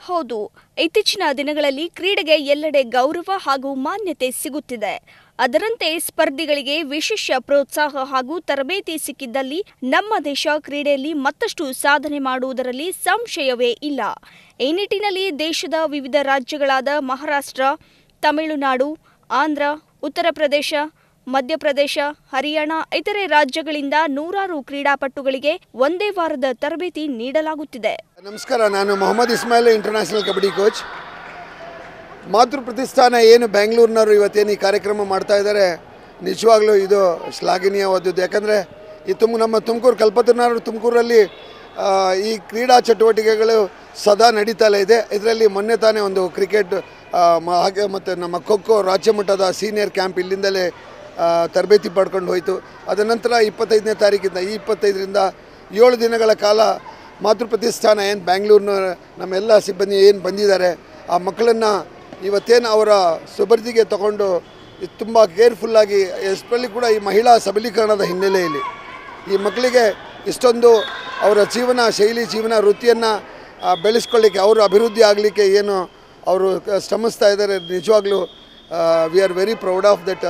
ಹೌದು ಇತ್ತೀಚಿನ ದಿನಗಳಲ್ಲಿ ಕ್ರೀಡೆಗೆ ಎಲ್ಲೆಡೆ ಗೌರವ ಹಾಗೂ ಮಾನ್ಯತೆ ಸಿಗುತ್ತಿದೆ ಅದರಂತೆ ಸ್ಪರ್ಧಿಗಳಿಗೆ ವಿಶೇಷ ಪ್ರೋತ್ಸಾಹ ಹಾಗೂ ತರಬೇತಿ ಸಿಕ್ಕಿದ್ದಲ್ಲಿ ನಮ್ಮ ದೇಶ ಕ್ರೀಡೆಯಲ್ಲಿ ಮತ್ತಷ್ಟು ಸಾಧನೆ ಮಾಡುವುದರಲ್ಲಿ ಸಂಶಯವೇ ಇಲ್ಲ ಈ ನಿಟ್ಟಿನಲ್ಲಿ ದೇಶದ ವಿವಿಧ ರಾಜ್ಯಗಳಾದ ಮಹಾರಾಷ್ಟ್ರ ತಮಿಳುನಾಡು ಆಂಧ್ರ ಉತ್ತರ ಪ್ರದೇಶ ಮಧ್ಯಪ್ರದೇಶ ಹರಿಯಾಣ ಇತರೆ ರಾಜ್ಯಗಳಿಂದ ನೂರಾರು ಕ್ರೀಡಾಪಟುಗಳಿಗೆ ಒಂದೇ ವಾರದ ತರಬೇತಿ ನೀಡಲಾಗುತ್ತಿದೆ ನಮಸ್ಕಾರ ನಾನು ಮೊಹಮ್ಮದ್ ಇಸ್ಮಾಯಿಲ್ ಇಂಟರ್ನ್ಯಾಷನಲ್ ಕಬಡ್ಡಿ ಕೋಚ್ ಮಾತೃ ಪ್ರತಿಷ್ಠಾನ ಏನು ಬೆಂಗಳೂರಿನವರು ಇವತ್ತೇನು ಈ ಕಾರ್ಯಕ್ರಮ ಮಾಡ್ತಾ ಇದ್ದಾರೆ ನಿಜವಾಗ್ಲೂ ಇದು ಶ್ಲಾಘನೀಯವಾದದ್ದು ಯಾಕಂದರೆ ಈ ತುಮ್ ನಮ್ಮ ತುಮಕೂರು ಕಲ್ಪತರುನಾರು ತುಮಕೂರಲ್ಲಿ ಆ, ಈ ಕ್ರೀಡಾ ಚಟುವಟಿಕೆಗಳು ಸದಾ ನಡೀತಲೇ ಇದೆ ಇದರಲ್ಲಿ ಮೊನ್ನೆ ತಾನೇ ಒಂದು ಕ್ರಿಕೆಟ್ ಆ, ಮ- ಹಾಗೆ ಮತ್ತು ನಮ್ಮ ಖೋಖೋ ರಾಜ್ಯ ಮಟ್ಟದ ಸೀನಿಯರ್ ಕ್ಯಾಂಪ್ ಇಲ್ಲಿಂದಲೇ ಆ, ತರಬೇತಿ ಪಡ್ಕೊಂಡು ಹೋಯಿತು ಅದ ನಂತರ ಇಪ್ಪತ್ತೈದನೇ ತಾರೀಕಿಂದ ಈ ಇಪ್ಪತ್ತೈದರಿಂದ ಏಳು ದಿನಗಳ ಕಾಲ ಮಾತೃ ಪ್ರತಿಷ್ಠಾನ ಏನು ಬ್ಯಾಂಗ್ಳೂರಿನ ನಮ್ಮೆಲ್ಲ ಸಿಬ್ಬಂದಿ ಏನು ಬಂದಿದ್ದಾರೆ ಆ ಮಕ್ಕಳನ್ನು ಇವತ್ತೇನು ಅವರ ಸುಬರ್ದಿಗೆ ತಗೊಂಡು ತುಂಬ ಕೇರ್ಫುಲ್ಲಾಗಿ ಎಸ್ಪೆಷಲಿ ಕೂಡ ಈ ಮಹಿಳಾ ಸಬಲೀಕರಣದ ಹಿನ್ನೆಲೆಯಲ್ಲಿ ಈ ಮಕ್ಕಳಿಗೆ ಇಷ್ಟೊಂದು ಅವರ ಜೀವನ ಶೈಲಿ ಜೀವನ ವೃತ್ತಿಯನ್ನು ಬೆಳೆಸ್ಕೊಳ್ಳಿಕ್ಕೆ ಅವರು ಅಭಿವೃದ್ಧಿ ಆಗಲಿಕ್ಕೆ ಏನು ಅವರು ಕ- ಶ್ರಮಿಸ್ತಾ ಇದ್ದಾರೆ ನಿಜವಾಗ್ಲೂ we are very proud of that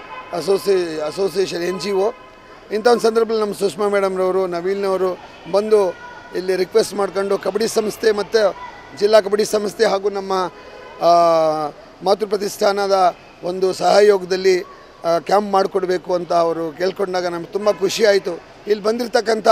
ಅಸೋಸಿ ಅಸೋಸಿಯೇಷನ್ ಎನ್ ಜಿ ಒ ಇಂಥ ಒಂದು ಸಂದರ್ಭದಲ್ಲಿ ನಮ್ಮ ಸುಷ್ಮಾ ಮೇಡಮ್ರವರು ನವೀಲ್ನವರು ಬಂದು ಇಲ್ಲಿ ರಿಕ್ವೆಸ್ಟ್ ಮಾಡ್ಕೊಂಡು ಕಬಡ್ಡಿ ಸಂಸ್ಥೆ ಮತ್ತು ಜಿಲ್ಲಾ ಕಬಡ್ಡಿ ಸಂಸ್ಥೆ ಹಾಗೂ ನಮ್ಮ ಆ, ಮಾತೃ ಪ್ರತಿಷ್ಠಾನದ ಒಂದು ಸಹಯೋಗದಲ್ಲಿ ಕ್ಯಾಂಪ್ ಮಾಡಿಕೊಡ್ಬೇಕು ಅಂತ ಅವರು ಕೇಳ್ಕೊಂಡಾಗ ನಮ್ಗೆ ತುಂಬ ಖುಷಿ ಆಯಿತು ಇಲ್ಲಿ ಬಂದಿರತಕ್ಕಂಥ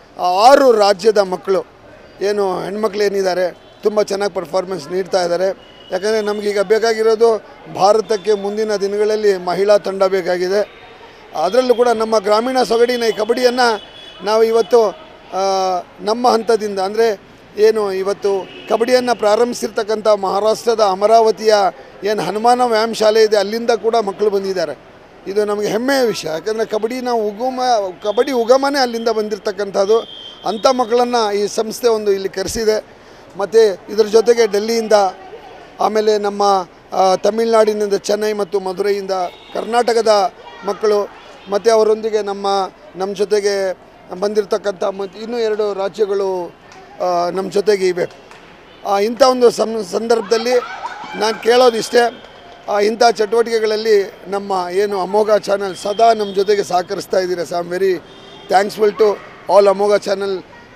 ಆರು ರಾಜ್ಯದ ಮಕ್ಕಳು ಏನು ಹೆಣ್ಮಕ್ಳು ಏನಿದ್ದಾರೆ ತುಂಬ ಚೆನ್ನಾಗಿ ಪರ್ಫಾರ್ಮೆನ್ಸ್ ನೀಡ್ತಾ ಇದ್ದಾರೆ ಯಾಕಂದರೆ ನಮಗೀಗ ಬೇಕಾಗಿರೋದು ಭಾರತಕ್ಕೆ ಮುಂದಿನ ದಿನಗಳಲ್ಲಿ ಮಹಿಳಾ ತಂಡ ಬೇಕಾಗಿದೆ ಅದರಲ್ಲೂ ಕೂಡ ನಮ್ಮ ಗ್ರಾಮೀಣ ಸೊಗಡಿನ ಈ ಕಬಡ್ಡಿಯನ್ನು ನಾವು ಇವತ್ತು ಆ, ನಮ್ಮ ಹಂತದಿಂದ ಅಂದರೆ ಏನು ಇವತ್ತು ಕಬಡ್ಡಿಯನ್ನು ಪ್ರಾರಂಭಿಸಿರ್ತಕ್ಕಂಥ ಮಹಾರಾಷ್ಟ್ರದ ಅಮರಾವತಿಯ ಏನು ಹನುಮಾನ ವ್ಯಾಯಾಮ ಶಾಲೆ ಇದೆ ಅಲ್ಲಿಂದ ಕೂಡ ಮಕ್ಕಳು ಬಂದಿದ್ದಾರೆ ಇದು ನಮಗೆ ಹೆಮ್ಮೆಯ ವಿಷಯ ಯಾಕಂದರೆ ಕಬಡ್ಡಿನ ಉಗಮ ಕಬಡ್ಡಿ ಉಗಮನೇ ಅಲ್ಲಿಂದ ಬಂದಿರತಕ್ಕಂಥದ್ದು ಅಂಥ ಮಕ್ಕಳನ್ನು ಈ ಸಂಸ್ಥೆ ಒಂದು ಇಲ್ಲಿ ಕರೆಸಿದೆ ಮತ್ತು ಇದರ ಜೊತೆಗೆ ಡೆಲ್ಲಿಯಿಂದ ಆಮೇಲೆ ನಮ್ಮ ಆ, ತಮಿಳುನಾಡಿನಿಂದ ಚೆನ್ನೈ ಮತ್ತು ಮಧುರೈಯಿಂದ ಕರ್ನಾಟಕದ ಮಕ್ಕಳು ಮತ್ತು ಅವರೊಂದಿಗೆ ನಮ್ಮ ನಮ್ಮ ಜೊತೆಗೆ ಬಂದಿರತಕ್ಕಂಥ ಮತ್ತು ಇನ್ನೂ ಎರಡು ರಾಜ್ಯಗಳು ಆ, ನಮ್ಮ ಜೊತೆಗೆ ಇವೆ ಆ, ಇಂಥ ಒಂದು ಸಂ ಸಂದರ್ಭದಲ್ಲಿ ನಾನು ಕೇಳೋದಿಷ್ಟೇ ಆ, ಇಂಥ ಚಟುವಟಿಕೆಗಳಲ್ಲಿ ನಮ್ಮ ಏನು ಅಮೋಘ ಚಾನಲ್ ಸದಾ ನಮ್ಮ ಜೊತೆಗೆ ಸಹಕರಿಸ್ತಾ ಇದ್ದೀರಾ so I'm very thanksful to all Amogha channel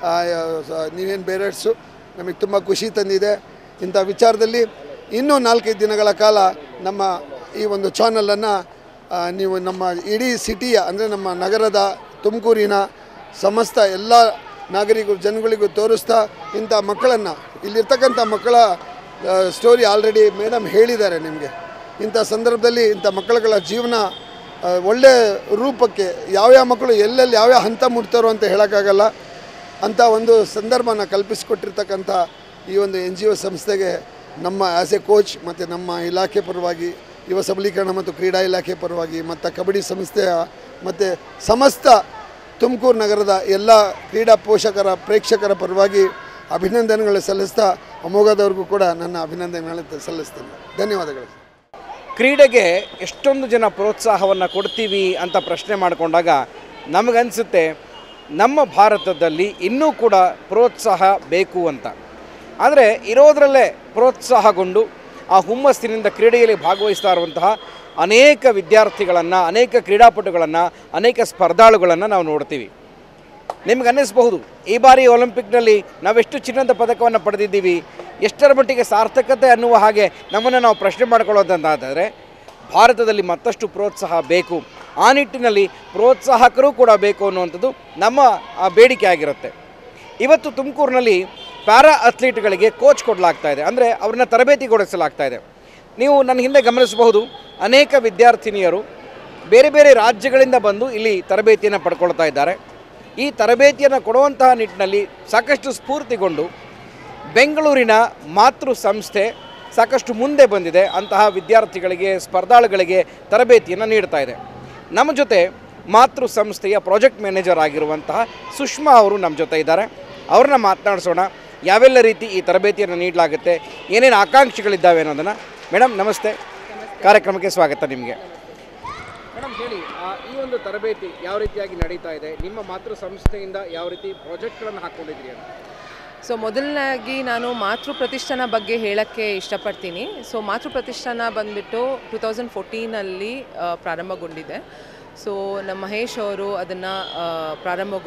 ನೀವೇನು ಬೇರೆಡ್ಸು ನಮಗೆ ತುಂಬ ಖುಷಿ ತಂದಿದೆ ಇಂಥ ವಿಚಾರದಲ್ಲಿ ಇನ್ನೂ ನಾಲ್ಕೈದು ದಿನಗಳ ಕಾಲ ನಮ್ಮ ಈ ಒಂದು ಚಾನಲನ್ನು ನೀವು ನಮ್ಮ ಇಡೀ ಸಿಟಿಯ ಅಂದರೆ ನಮ್ಮ ನಗರದ ತುಮಕೂರಿನ ಸಮಸ್ತ ಎಲ್ಲ ನಾಗರಿಕರು ಜನಗಳಿಗೂ ತೋರಿಸ್ತಾ ಇಂಥ ಮಕ್ಕಳನ್ನು ಇಲ್ಲಿರ್ತಕ್ಕಂಥ ಮಕ್ಕಳ ಸ್ಟೋರಿ ಆಲ್ರೆಡಿ ಮೇಡಮ್ ಹೇಳಿದ್ದಾರೆ ನಿಮಗೆ ಇಂಥ ಸಂದರ್ಭದಲ್ಲಿ ಇಂಥ ಮಕ್ಕಳುಗಳ ಜೀವನ ಆ, ಒಳ್ಳೆ ರೂಪಕ್ಕೆ ಯಾವ್ಯಾವ ಮಕ್ಕಳು ಎಲ್ಲೆಲ್ಲಿ ಯಾವ್ಯಾವ ಹಂತ ಮುಟ್ತಾರೋ ಅಂತ ಹೇಳೋಕ್ಕಾಗಲ್ಲ ಅಂಥ ಒಂದು ಸಂದರ್ಭನ ಕಲ್ಪಿಸಿಕೊಟ್ಟಿರ್ತಕ್ಕಂಥ ಈ ಒಂದು ಎನ್ ಜಿ ಒ ಸಂಸ್ಥೆಗೆ ನಮ್ಮ ಆ್ಯಸ್ ಎ ಕೋಚ್ ಮತ್ತು ನಮ್ಮ ಇಲಾಖೆ ಪರವಾಗಿ ಯುವ ಸಬಲೀಕರಣ ಮತ್ತು ಕ್ರೀಡಾ ಇಲಾಖೆ ಪರವಾಗಿ ಮತ್ತು ಕಬಡ್ಡಿ ಸಂಸ್ಥೆಯ ಮತ್ತು ಸಮಸ್ತ ತುಮಕೂರು ನಗರದ ಎಲ್ಲ ಕ್ರೀಡಾ ಪೋಷಕರ ಪ್ರೇಕ್ಷಕರ ಪರವಾಗಿ ಅಭಿನಂದನೆಗಳು ಸಲ್ಲಿಸ್ತಾ ಅಮೋಘದವ್ರಿಗೂ ಕೂಡ ನನ್ನ ಅಭಿನಂದನೆಗಳನ್ನು ಸಲ್ಲಿಸ್ತೇನೆ ಧನ್ಯವಾದಗಳು ಕ್ರೀಡೆಗೆ ಎಷ್ಟೊಂದು ಜನ ಪ್ರೋತ್ಸಾಹವನ್ನು ಕೊಡ್ತೀವಿ ಅಂತ ಪ್ರಶ್ನೆ ಮಾಡಿಕೊಂಡಾಗ ನಮಗನ್ಸುತ್ತೆ ನಮ್ಮ ಭಾರತದಲ್ಲಿ ಇನ್ನೂ ಕೂಡ ಪ್ರೋತ್ಸಾಹ ಬೇಕು ಅಂತ ಆದರೆ ಇರೋದರಲ್ಲೇ ಪ್ರೋತ್ಸಾಹಗೊಂಡು ಆ ಹುಮ್ಮಸ್ಸಿನಿಂದ ಕ್ರೀಡೆಯಲ್ಲಿ ಭಾಗವಹಿಸ್ತಾ ಇರುವಂತಹ ಅನೇಕ ವಿದ್ಯಾರ್ಥಿಗಳನ್ನು ಅನೇಕ ಕ್ರೀಡಾಪಟುಗಳನ್ನು ಅನೇಕ ಸ್ಪರ್ಧಾಳುಗಳನ್ನು ನಾವು ನೋಡ್ತೀವಿ ನಿಮ್ಗೆ ಅನ್ನಿಸ್ಬಹುದು ಈ ಬಾರಿ ಒಲಿಂಪಿಕ್ನಲ್ಲಿ ನಾವೆಷ್ಟು ಚಿನ್ನದ ಪದಕವನ್ನು ಪಡೆದಿದ್ದೀವಿ ಎಷ್ಟರ ಮಟ್ಟಿಗೆ ಸಾರ್ಥಕತೆ ಅನ್ನುವ ಹಾಗೆ ನಮ್ಮನ್ನು ನಾವು ಪ್ರಶ್ನೆ ಮಾಡ್ಕೊಳ್ಳೋದಂತಾದರೆ ಭಾರತದಲ್ಲಿ ಮತ್ತಷ್ಟು ಪ್ರೋತ್ಸಾಹ ಬೇಕು ಆ ನಿಟ್ಟಿನಲ್ಲಿ ಪ್ರೋತ್ಸಾಹಕರು ಕೂಡ ಬೇಕು ಅನ್ನುವಂಥದ್ದು ನಮ್ಮ ಆ, ಬೇಡಿಕೆ ಆಗಿರುತ್ತೆ ಇವತ್ತು ತುಮಕೂರಿನಲ್ಲಿ ಪ್ಯಾರಾ ಅಥ್ಲೀಟ್ಗಳಿಗೆ ಕೋಚ್ ಕೊಡಲಾಗ್ತಾ ಇದೆ ಅಂದರೆ ಅವ್ರನ್ನ ತರಬೇತಿಗೊಳಿಸಲಾಗ್ತಾ ಇದೆ ನೀವು ನನ್ನ ಹಿಂದೆ ಗಮನಿಸಬಹುದು ಅನೇಕ ವಿದ್ಯಾರ್ಥಿನಿಯರು ಬೇರೆ ಬೇರೆ ರಾಜ್ಯಗಳಿಂದ ಬಂದು ಇಲ್ಲಿ ತರಬೇತಿಯನ್ನು ಪಡ್ಕೊಳ್ತಾ ಇದ್ದಾರೆ ಈ ತರಬೇತಿಯನ್ನು ಕೊಡುವಂತಹ ನಿಟ್ಟಿನಲ್ಲಿ ಸಾಕಷ್ಟು ಸ್ಫೂರ್ತಿಗೊಂಡು ಬೆಂಗಳೂರಿನ ಮಾತೃ ಸಂಸ್ಥೆ ಸಾಕಷ್ಟು ಮುಂದೆ ಬಂದಿದೆ ಅಂತಹ ವಿದ್ಯಾರ್ಥಿಗಳಿಗೆ ಸ್ಪರ್ಧಾಳುಗಳಿಗೆ ತರಬೇತಿಯನ್ನು ನೀಡ್ತಾ ಇದೆ ನಮ್ಮ ಜೊತೆ ಮಾತೃ ಸಂಸ್ಥೆಯ ಪ್ರಾಜೆಕ್ಟ್ ಮ್ಯಾನೇಜರ್ ಆಗಿರುವಂತಹ ಸುಷ್ಮಾ ಅವರು ನಮ್ಮ ಜೊತೆ ಇದ್ದಾರೆ ಅವ್ರನ್ನ ಮಾತನಾಡಿಸೋಣ ಯಾವೆಲ್ಲ ರೀತಿ ಈ ತರಬೇತಿಯನ್ನು ನೀಡಲಾಗುತ್ತೆ ಏನೇನು ಆಕಾಂಕ್ಷೆಗಳಿದ್ದಾವೆ ಅನ್ನೋದನ್ನು ಮೇಡಮ್ ನಮಸ್ತೆ ಕಾರ್ಯಕ್ರಮಕ್ಕೆ ಸ್ವಾಗತ ನಿಮಗೆ ಮೇಡಮ್ ಹೇಳಿ ಆ, ಈ ಒಂದು ತರಬೇತಿ ಯಾವ ರೀತಿಯಾಗಿ ನಡೀತಾ ಇದೆ ನಿಮ್ಮ ಮಾತೃ ಸಂಸ್ಥೆಯಿಂದ ಯಾವ ರೀತಿ ಪ್ರಾಜೆಕ್ಟ್ಗಳನ್ನು ಹಾಕ್ಕೊಂಡಿದ್ದೀರಿ ಅಂತ ಸೊ ಮೊದಲನಾಗಿ ನಾನು ಮಾತೃ ಪ್ರತಿಷ್ಠಾನ ಬಗ್ಗೆ ಹೇಳೋಕ್ಕೆ ಇಷ್ಟಪಡ್ತೀನಿ ಸೊ ಮಾತೃ ಪ್ರತಿಷ್ಠಾನ ಬಂದ್ಬಿಟ್ಟು ಟೂ ತೌಸಂಡ್ ಫೋರ್ಟೀನಲ್ಲಿ ಪ್ರಾರಂಭಗೊಂಡಿದೆ ಸೊ ನಮ್ಮ ಮಹೇಶ್ ಅವರು ಅದನ್ನು ಪ್ರಾರಂಭಗೊ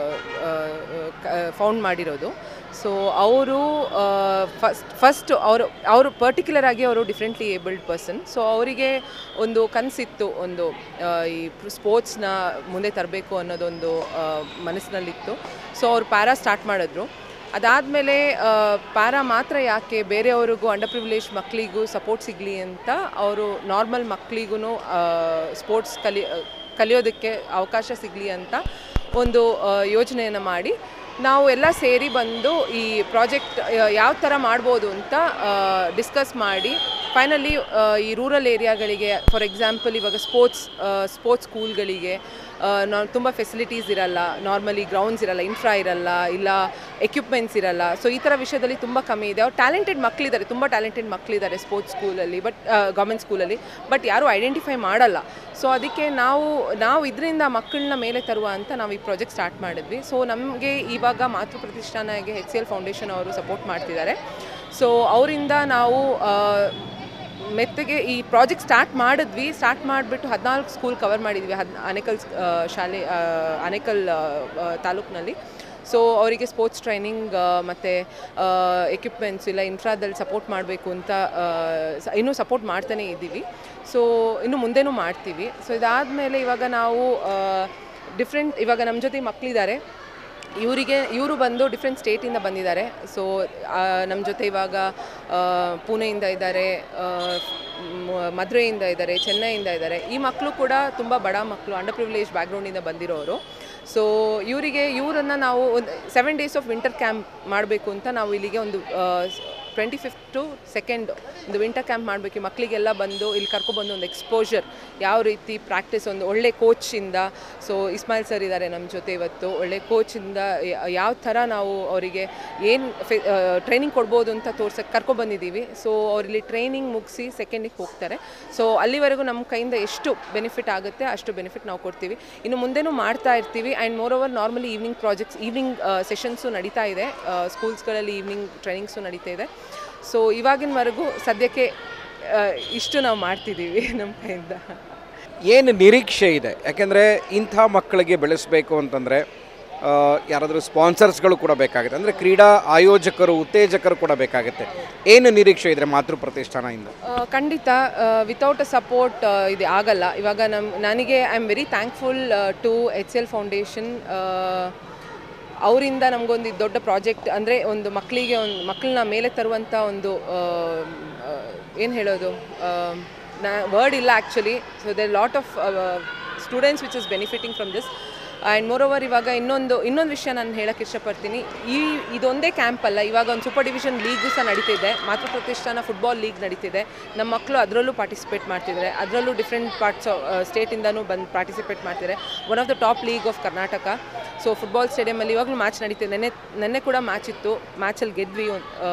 ಫೌಂಡ್ ಮಾಡಿರೋದು ಸೊ ಅವರು ಫಸ್ಟ್ ಫಸ್ಟ್ ಅವರು ಅವರು ಪರ್ಟಿಕ್ಯುಲರ್ ಆಗಿ ಅವರು ಡಿಫ್ರೆಂಟ್ಲಿ ಏಬಲ್ಡ್ ಪರ್ಸನ್ ಸೊ ಅವರಿಗೆ ಒಂದು ಕನಸಿತ್ತು ಒಂದು ಆ, ಈ ಸ್ಪೋರ್ಟ್ಸ್ನ ಮುಂದೆ ತರಬೇಕು ಅನ್ನೋದೊಂದು ಆ, ಮನಸ್ಸಿನಲ್ಲಿತ್ತು ಸೊ ಅವರು ಪ್ಯಾರಾ ಸ್ಟಾರ್ಟ್ ಮಾಡಿದ್ರು ಅದಾದಮೇಲೆ ಪ್ಯಾರಾ ಮಾತ್ರ ಯಾಕೆ ಬೇರೆಯವ್ರಿಗೂ ಅಂಡರ್ ಪ್ರಿವಿಲೇಜ್ ಮಕ್ಕಳಿಗೂ ಸಪೋರ್ಟ್ ಸಿಗಲಿ ಅಂತ ಅವರು ನಾರ್ಮಲ್ ಮಕ್ಕಳಿಗೂ ಸ್ಪೋರ್ಟ್ಸ್ ಕಲಿ ಕಲಿಯೋದಕ್ಕೆ ಅವಕಾಶ ಸಿಗಲಿ ಅಂತ ಒಂದು ಯೋಜನೆಯನ್ನು ಮಾಡಿ ನಾವು ಎಲ್ಲ ಸೇರಿ ಬಂದು ಈ ಪ್ರಾಜೆಕ್ಟ್ ಯಾವ ಥರ ಮಾಡ್ಬೋದು ಅಂತ ಡಿಸ್ಕಸ್ ಮಾಡಿ ಫೈನಲಿ ಈ ರೂರಲ್ ಏರಿಯಾಗಳಿಗೆ ಫಾರ್ ಎಕ್ಸಾಂಪಲ್ ಇವಾಗ ಸ್ಪೋರ್ಟ್ಸ್ ಸ್ಪೋರ್ಟ್ಸ್ ಸ್ಕೂಲ್ಗಳಿಗೆ ನಾವು ತುಂಬ ಫೆಸಿಲಿಟೀಸ್ ಇರಲ್ಲ ನಾರ್ಮಲಿ ಗ್ರೌಂಡ್ಸ್ ಇರಲ್ಲ ಇನ್ಫ್ರಾ ಇರಲ್ಲ ಇಲ್ಲ ಎಕ್ವಿಪ್ಮೆಂಟ್ಸ್ ಇರಲ್ಲ ಸೊ ಈ ಥರ ವಿಷಯದಲ್ಲಿ ತುಂಬ ಕಮ್ಮಿ ಇದೆ ಅವ್ರು ಟ್ಯಾಲೆಂಟೆಡ್ ಮಕ್ಕಳಿದ್ದಾರೆ ತುಂಬ ಟ್ಯಾಲೆಂಟೆಡ್ ಮಕ್ಕಳಿದ್ದಾರೆ ಸ್ಪೋರ್ಟ್ಸ್ ಸ್ಕೂಲಲ್ಲಿ ಬಟ್ ಗೌರ್ಮೆಂಟ್ ಸ್ಕೂಲಲ್ಲಿ ಬಟ್ ಯಾರೂ ಐಡೆಂಟಿಫೈ ಮಾಡಲ್ಲ ಸೊ ಅದಕ್ಕೆ ನಾವು ನಾವು ಇದರಿಂದ ಮಕ್ಕಳನ್ನ ಮೇಲೆ ತರುವ ಅಂತ ನಾವು ಈ ಪ್ರಾಜೆಕ್ಟ್ ಸ್ಟಾರ್ಟ್ ಮಾಡಿದ್ವಿ ಸೊ ನಮಗೆ ಇವಾಗ ಮಾತೃ ಪ್ರತಿಷ್ಠಾನಗೆ ಎಚ್ ಸಿ ಎಲ್ ಫೌಂಡೇಶನ್ ಅವರು ಸಪೋರ್ಟ್ ಮಾಡ್ತಿದ್ದಾರೆ ಸೊ ಅವರಿಂದ ನಾವು ಆ, ಮೆತ್ತಗೆ ಈ ಪ್ರಾಜೆಕ್ಟ್ ಸ್ಟಾರ್ಟ್ ಮಾಡಿದ್ವಿ ಸ್ಟಾರ್ಟ್ ಮಾಡಿಬಿಟ್ಟು ಹದಿನಾಲ್ಕು ಸ್ಕೂಲ್ ಕವರ್ ಮಾಡಿದ್ವಿ ಹದ್ ಆನೇಕಲ್ ಸ್- ಆ, ಶಾಲೆ ಆ, ಆನೇಕಲ್ ಆ, ಆ, ತಾಲೂಕಿನಲ್ಲಿ ಸೊ ಅವರಿಗೆ ಸ್ಪೋರ್ಟ್ಸ್ ಟ್ರೈನಿಂಗ್ ಮತ್ತು ಎಕ್ವಿಪ್ಮೆಂಟ್ಸ್ ಇಲ್ಲ ಇನ್ಫ್ರಾದಲ್ಲಿ ಸಪೋರ್ಟ್ ಮಾಡಬೇಕು ಅಂತ ಆ, ಸ- ಇನ್ನೂ ಸಪೋರ್ಟ್ ಮಾಡ್ತಾನೇ ಇದ್ದೀವಿ ಸೊ ಇನ್ನು ಮುಂದೆನೂ ಮಾಡ್ತೀವಿ ಸೊ ಇದಾದಮೇಲೆ ಇವಾಗ ನಾವು ಡಿಫ್ರೆಂಟ್ ಇವಾಗ ನಮ್ಮ ಜೊತೆ ಮಕ್ಕಳಿದ್ದಾರೆ ಇವರಿಗೆ ಇವರು ಬಂದು ಡಿಫ್ರೆಂಟ್ ಸ್ಟೇಟಿಂದ ಬಂದಿದ್ದಾರೆ ಸೊ ನಮ್ಮ ಜೊತೆ ಇವಾಗ ಆ, ಪುಣೆಯಿಂದ ಇದ್ದಾರೆ ಆ, ಮ್- ಮಧುರೆಯಿಂದ ಇದ್ದಾರೆ ಚೆನ್ನೈಯಿಂದ ಇದ್ದಾರೆ ಈ ಮಕ್ಕಳು ಕೂಡ ತುಂಬ ಬಡ ಮಕ್ಕಳು ಅಂಡರ್ ಪ್ರಿವಿಲೇಜ್ ಬ್ಯಾಕ್ಗ್ರೌಂಡಿಂದ ಬಂದಿರೋರು ಸೊ ಇವರಿಗೆ ಇವರನ್ನು ನಾವು ಒಂದು seven days of winter camp ಮಾಡಬೇಕು ಅಂತ ನಾವು ಇಲ್ಲಿಗೆ ಒಂದು ಟ್ವೆಂಟಿ ಫಿಫ್ತ್ ಟು ಸೆಕೆಂಡ್ ಒಂದು ವಿಂಟರ್ ಕ್ಯಾಂಪ್ ಮಾಡಬೇಕು ಮಕ್ಕಳಿಗೆಲ್ಲ ಬಂದು ಇಲ್ಲಿ ಕರ್ಕೊಬಂದು ಒಂದು ಎಕ್ಸ್ಪೋಜರ್ ಯಾವ ರೀತಿ ಪ್ರಾಕ್ಟೀಸ್ ಒಂದು ಒಳ್ಳೆ ಕೋಚಿಂದ ಸೊ ಇಸ್ಮಾಯಿಲ್ ಸರ್ ಇದ್ದಾರೆ ನಮ್ಮ ಜೊತೆ ಇವತ್ತು ಒಳ್ಳೆ ಕೋಚಿಂದ ಯಾವ ಥರ ನಾವು ಅವರಿಗೆ ಏನು ಟ್ರೈನಿಂಗ್ ಕೊಡ್ಬೋದು ಅಂತ ತೋರ್ಸಕ್ಕೆ ಕರ್ಕೊಬಂದಿದ್ದೀವಿ ಸೊ ಅವ್ರಲ್ಲಿ ಟ್ರೈನಿಂಗ್ ಮುಗಿಸಿ ಸೆಕೆಂಡಿಗೆ ಹೋಗ್ತಾರೆ ಸೊ ಅಲ್ಲಿವರೆಗೂ ನಮ್ಮ ಕೈಯಿಂದ ಎಷ್ಟು ಬೆನಿಫಿಟ್ ಆಗುತ್ತೆ ಅಷ್ಟು ಬೆನಿಫಿಟ್ ನಾವು ಕೊಡ್ತೀವಿ ಇನ್ನು ಮುಂದೆನೂ ಮಾಡ್ತಾ ಇರ್ತೀವಿ and moreover normally evening projects evening sessions ನಡೀತಾ ಇದೆ ಸ್ಕೂಲ್ಸ್ಗಳಲ್ಲಿ ಈವ್ನಿಂಗ್ ಟ್ರೈನಿಂಗ್ಸು ನಡೀತಾ ಇದೆ ಸೊ ಇವಾಗಿನವರೆಗೂ ಸದ್ಯಕ್ಕೆ ಆ, ಇಷ್ಟು ನಾವು ಮಾಡ್ತಿದ್ದೀವಿ ನಮ್ಮ ಕೈಯಿಂದ ಏನು ನಿರೀಕ್ಷೆ ಇದೆ ಯಾಕೆಂದರೆ ಇಂಥ ಮಕ್ಕಳಿಗೆ ಬೆಳೆಸಬೇಕು ಅಂತಂದರೆ ಯಾರಾದರೂ ಸ್ಪಾನ್ಸರ್ಸ್ಗಳು ಕೂಡ ಬೇಕಾಗುತ್ತೆ ಅಂದರೆ ಕ್ರೀಡಾ ಆಯೋಜಕರು ಉತ್ತೇಜಕರು ಕೂಡ ಬೇಕಾಗುತ್ತೆ ಏನು ನಿರೀಕ್ಷೆ ಇದೆ ಮಾತೃ ಪ್ರತಿಷ್ಠಾನದಿಂದ ಆ, ಖಂಡಿತ ವಿತೌಟ್ ಅ ಸಪೋರ್ಟ್ ಇದು ಆಗಲ್ಲ ಇವಾಗ ನಮ್ಮ ನನಗೆ I am very thankful to H L foundation ಅವರಿಂದ ನಮಗೊಂದು ದೊಡ್ಡ ಪ್ರಾಜೆಕ್ಟ್ ಅಂದರೆ ಒಂದು ಮಕ್ಕಳಿಗೆ ಒಂದು ಮಕ್ಕಳನ್ನ ಮೇಲೆ ತರುವಂಥ ಒಂದು ಏನು ಹೇಳೋದು ನಾ ವರ್ಡ್ ಇಲ್ಲ actually so the lot of students which is benefiting from this and moreover ಇವಾಗ ಇನ್ನೊಂದು ಇನ್ನೊಂದು ವಿಷಯ ನಾನು ಹೇಳಕ್ಕೆ ಇಷ್ಟಪಡ್ತೀನಿ ಈ ಇದೊಂದೇ ಕ್ಯಾಂಪ್ ಅಲ್ಲ ಇವಾಗ ಒಂದು ಸೂಪರ್ ಡಿವಿಷನ್ ಲೀಗು ಸಹ ನಡೀತಿದೆ ಮಾತೃ ಪ್ರತಿಷ್ಠಾನ ಫುಟ್ಬಾಲ್ ಲೀಗ್ ನಡೀತಿದೆ ನಮ್ಮ ಮಕ್ಕಳು ಅದರಲ್ಲೂ ಪಾರ್ಟಿಸಿಪೇಟ್ ಮಾಡ್ತಿದ್ದಾರೆ ಅದರಲ್ಲೂ ಡಿಫ್ರೆಂಟ್ ಪಾರ್ಟ್ಸ್ ಸ್ಟೇಟಿಂದನೂ ಬಂದು ಪಾರ್ಟಿಸಿಪೇಟ್ ಮಾಡ್ತಿದ್ದಾರೆ one of the top league of Karnataka so football ಸ್ಟೇಡಿಯಮಲ್ಲಿ ಇವಾಗಲೂ ಮ್ಯಾಚ್ ನಡೀತಿದೆ ನೆನ್ನೆ ನೆನ್ನೆ ಕೂಡ ಮ್ಯಾಚ್ ಇತ್ತು ಮ್ಯಾಚಲ್ಲಿ ಗೆದ್ವಿ ಆ,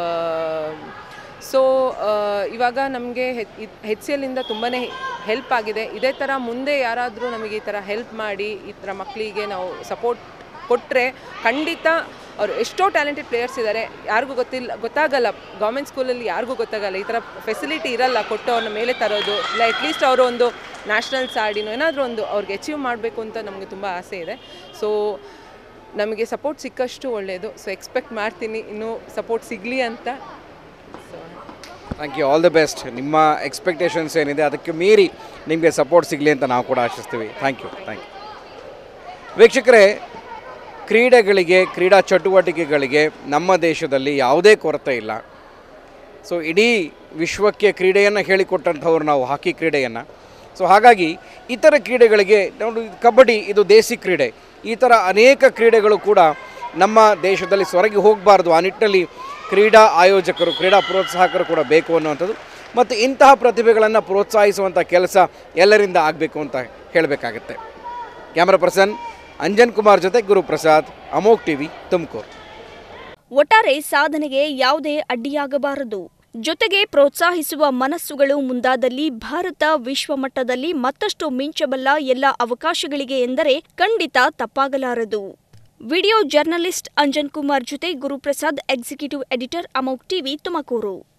ಸೊ ಇವಾಗ ನಮಗೆ ಹೆಚ್ ಸಿ ಎಲ್ಲಿಂದ ತುಂಬಾ ಹೆಲ್ಪ್ ಆಗಿದೆ ಇದೇ ಥರ ಮುಂದೆ ಯಾರಾದರೂ ನಮಗೆ ಈ ಥರ ಹೆಲ್ಪ್ ಮಾಡಿ ಈ ಥರ ಮಕ್ಕಳಿಗೆ ನಾವು ಸಪೋರ್ಟ್ ಕೊಟ್ಟರೆ ಖಂಡಿತ ಅವರು ಎಷ್ಟೋ ಟ್ಯಾಲೆಂಟೆಡ್ ಪ್ಲೇಯರ್ಸ್ ಇದ್ದಾರೆ ಯಾರಿಗೂ ಗೊತ್ತಿಲ್ಲ ಗೊತ್ತಾಗಲ್ಲ ಗೌರ್ಮೆಂಟ್ ಸ್ಕೂಲಲ್ಲಿ ಯಾರಿಗೂ ಗೊತ್ತಾಗಲ್ಲ ಈ ಥರ ಫೆಸಿಲಿಟಿ ಇರಲ್ಲ ಕೊಟ್ಟು ಅವ್ರನ್ನ ಮೇಲೆ ತರೋದು ಇಲ್ಲ ಅಟ್ಲೀಸ್ಟ್ ಅವರು ಒಂದು ನ್ಯಾಷನಲ್ಸ್ ಆಡಿನೋ ಏನಾದರೂ ಒಂದು ಅವ್ರಿಗೆ ಅಚೀವ್ ಮಾಡಬೇಕು ಅಂತ ನಮಗೆ ತುಂಬ ಆಸೆ ಇದೆ ಸೊ ನಮಗೆ ಸಪೋರ್ಟ್ ಸಿಕ್ಕಷ್ಟು ಒಳ್ಳೆಯದು ಸೊ ಎಕ್ಸ್ಪೆಕ್ಟ್ ಮಾಡ್ತೀನಿ ಇನ್ನೂ ಸಪೋರ್ಟ್ ಸಿಗಲಿ ಅಂತ so thank you all the best ನಿಮ್ಮ ಎಕ್ಸ್ಪೆಕ್ಟೇಷನ್ಸ್ ಏನಿದೆ ಅದಕ್ಕೆ ಮೀರಿ ನಿಮಗೆ ಸಪೋರ್ಟ್ ಸಿಗಲಿ ಅಂತ ನಾವು ಕೂಡ ಆಶಿಸ್ತೀವಿ ಥ್ಯಾಂಕ್ ಯು ಥ್ಯಾಂಕ್ ಯು ವೀಕ್ಷಕರೇ ಕ್ರೀಡೆಗಳಿಗೆ ಕ್ರೀಡಾ ಚಟುವಟಿಕೆಗಳಿಗೆ ನಮ್ಮ ದೇಶದಲ್ಲಿ ಯಾವುದೇ ಕೊರತೆ ಇಲ್ಲ ಸೊ ಇಡೀ ವಿಶ್ವಕ್ಕೆ ಕ್ರೀಡೆಯನ್ನು ಹೇಳಿಕೊಟ್ಟಂಥವ್ರು ನಾವು ಹಾಕಿ ಕ್ರೀಡೆಯನ್ನು ಸೊ ಹಾಗಾಗಿ ಇತರ ಕ್ರೀಡೆಗಳಿಗೆ ನೋಡಿ ಕಬಡ್ಡಿ ಇದು ದೇಸಿ ಕ್ರೀಡೆ ಈ ಥರ ಅನೇಕ ಕ್ರೀಡೆಗಳು ಕೂಡ ನಮ್ಮ ದೇಶದಲ್ಲಿ ಸೊರಗಿ ಹೋಗಬಾರ್ದು ಆ ನಿಟ್ಟಿನಲ್ಲಿ ಕ್ರೀಡಾ ಆಯೋಜಕರು ಕ್ರೀಡಾ ಪ್ರೋತ್ಸಾಹಕರು ಕೂಡ ಬೇಕು ಅನ್ನುವಂಥದ್ದು ಮತ್ತು ಇಂತಹ ಪ್ರತಿಭೆಗಳನ್ನು ಪ್ರೋತ್ಸಾಹಿಸುವಂಥ ಕೆಲಸ ಎಲ್ಲರಿಂದ ಆಗಬೇಕು ಅಂತ ಹೇಳಬೇಕಾಗತ್ತೆ ಕ್ಯಾಮ್ರಾ ಪರ್ಸನ್ ಅಂಜನ್ ಕುಮಾರ್ ಜೊತೆ ಗುರುಪ್ರಸಾದ್ ಅಮೋಕ್ ಟಿವಿ ತುಮಕೂರು ಒಟ್ಟಾರೆ ಸಾಧನೆಗೆ ಯಾವುದೇ ಅಡ್ಡಿಯಾಗಬಾರದು ಜೊತೆಗೆ ಪ್ರೋತ್ಸಾಹಿಸುವ ಮನಸ್ಸುಗಳು ಮುಂದಾದಲ್ಲಿ ಭಾರತ ವಿಶ್ವಮಟ್ಟದಲ್ಲಿ ಮತ್ತಷ್ಟು ಮಿಂಚಬಲ್ಲ ಎಲ್ಲ ಅವಕಾಶಗಳಿಗೆ ಎಂದರೆ ಖಂಡಿತ ತಪ್ಪಾಗಲಾರದು ವಿಡಿಯೋ ಜರ್ನಲಿಸ್ಟ್ ಅಂಜನ್ ಕುಮಾರ್ ಜೊತೆ Guruprasad executive editor Amogh TV Tumakuru